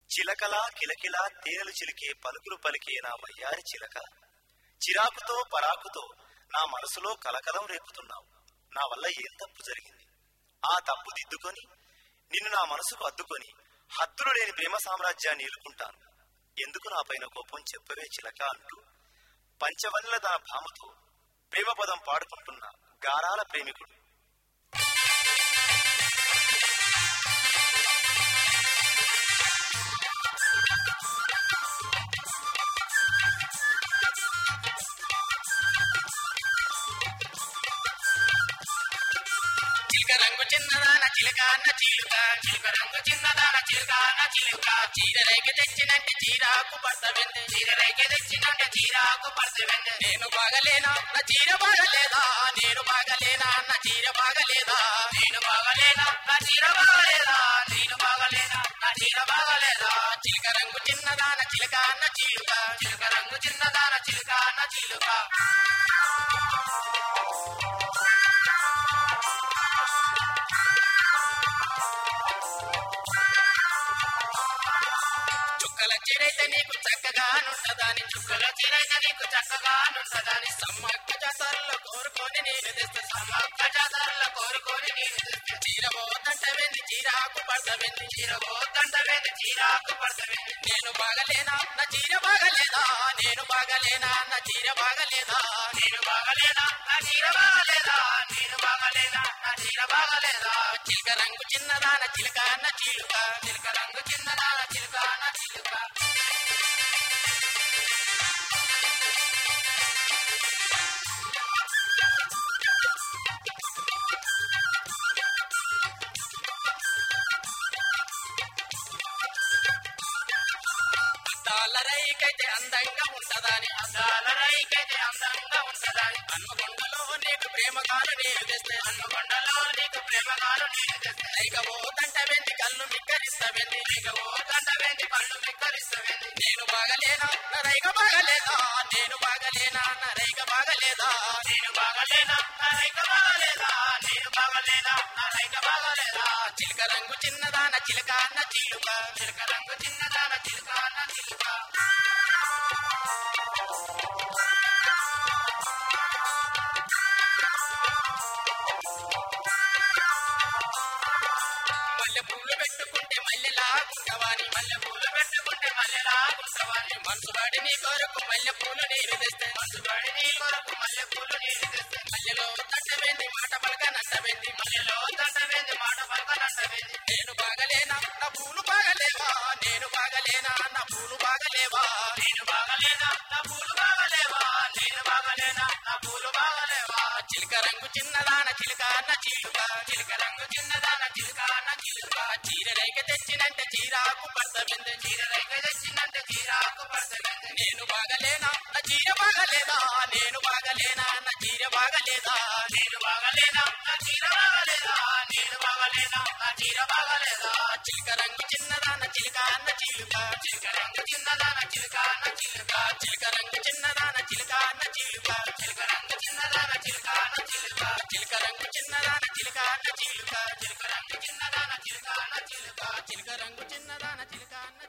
చిలకలా కిలకిలా తేనెలు చిలికే పలుకులు పలికే నా వయ్యారి చిలక చిరాకుతో పరాకుతో నా మనసులో కలకలం రేపుతున్నావు నా వల్ల ఏం తప్పు జరిగింది ఆ తప్పు దిద్దుకొని నిన్ను నా మనసుకు అద్దుకొని హద్దులు లేని ప్రేమ సామ్రాజ్యాన్ని ఎలుకుంటాను ఎందుకు నా పైన కోపం చెప్పవే చిలక అంటూ పంచవన్నెల తన భామతో ప్రేమ పదం పాడుకుంటున్న గారాల ప్రేమికుడు చిలక రంగు చిన్నదాన చిలక అన్న చిలుక చిలక రంగు చిన్నదాన చిలుక అన్న చిలుక చీరరేకి తెచ్చినంటే చీరాకు పడతవెంది చీరరేకి తెచ్చినంటే చీరాకు పడతవెంది నేను బాగలేనా నా చీర బాగలేదా నేను బాగలేనా నా చీర బాగలేదా నేను బాగలేనా నా చీర బాగలేదా నేను బాగలేనా నా చీర బాగలేదా చిలక రంగు చిన్నదాన చిలక అన్న చిలుక చిలక రంగు చిన్నదాన చిలుక అన్న చిలుక చుక్కల చిరైతే నీకు చక్కగానుంటదని చుక్కల చిరైతే నీకు చక్కగానుంటదని సమ్మక్క జాతరలో కోరుకొని నేను తెస్తే సమ్మక్క జాతరలో కోరుకొని నేను తెస్తే చీరబోతంట వెంది చీరాకు పడతవెంది చీరబోతంట వెంది చీరాకు పడతవెంది నేను బాగలేనా నా చీర బాగలేదా నేను బాగలేనా నా చీర బాగలేదా నేను బాగలేనా నా చీర బాగలేదా నేను బాగలేనా నా చీర బాగలేదా చిలక రంగు చిన్నదాన చిలక అన్న చిలుక చిలక రంగు చిన్నదాన చిలుక అన్న చిలుక అద్దాల రైకైతే అందంగా ఉంటదని అద్దాల రైకైతే అందంగా ఉంటదని హన్మకొండలో నీకు ప్రేమగాను నేను తెస్తే హన్మకొండలో నీకు ప్రేమగాను నేను తెస్తే రైక పోతంట వెండి కళ్ళు మిక్కరిస్తవెంది రైక పోతంట వెండి కళ్ళు మిక్కరిస్తవెంది నేను బాగలేనా నా రైక బాగలేదా నేను బాగలేనా నా రైక బాగలేదా నేను బాగలేనా నా రైక బాగలేదా నేను బాగలేనా నా రైక బాగలేదా చిలక రంగు చిన్నదాన చిలక అన్న చిలుక చిలక రంగు చిన్నదాన చిలుక అన్న చిలుక మల్లె పూలు పెట్టుకుంటే మల్లెలాగుంటవాని మల్లె పూలు పెట్టుకుంటే మల్లెలాగుంటవాని మనసు పడి నీ కొరకు మల్లె పూలు నీరు తెస్తే మనసు పడి నీ కొరకు మల్లె పూలు నీరు తెస్తే మల్లెలో తంటవేంది మాట పలక నంటవేంది మల్లెలో తంటవేంది మాట పలక నంటవేంది నేను బాగలేనా నా పూలు బాగలేవా నేను బాగలేనా నా పూలు బాగలేవా నేను బాగలేనా నా పూలు బాగలేవా నేను బాగలేనా నా పూలు బాగలేవా చిలక రంగు చిన్నదాన చిలుక అన్న చిలుక చిలక రంగు చిన్నదాన చిలుక అన్న చిలుక చీర రేఖ తెచ్చినంటే చీరాకు పడతవింది చీర రేఖ తెచ్చినంటే చీరాకు పడతవింది నేను బాగలేనా నా చీర బాగలేదా నేను బాగలేనా నా చీర బాగలేదా నేను బాగలేనా నా చీర బాగలేదా నేను బాగలేనా నా చీర బాగలేదా చిలక రంగు చిన్నదాన చిలుక అన్న చిలుక చిలక రంగు చిన్నదాన చిలుక అన్న చిలుక చిలక రంగు చిన్నదాన చిలుక అన్న చిలుక చిలక రంగు చిన్నదాన చిలుక అన్న చిలుక చిలక రంగు చిన్నదాన చిలుక అన్న చిలుక చిలక రంగు చిన్నదాన చిలుక అన్న చిలుక చిలక రంగు చిన్నదాన చిలుక అన్న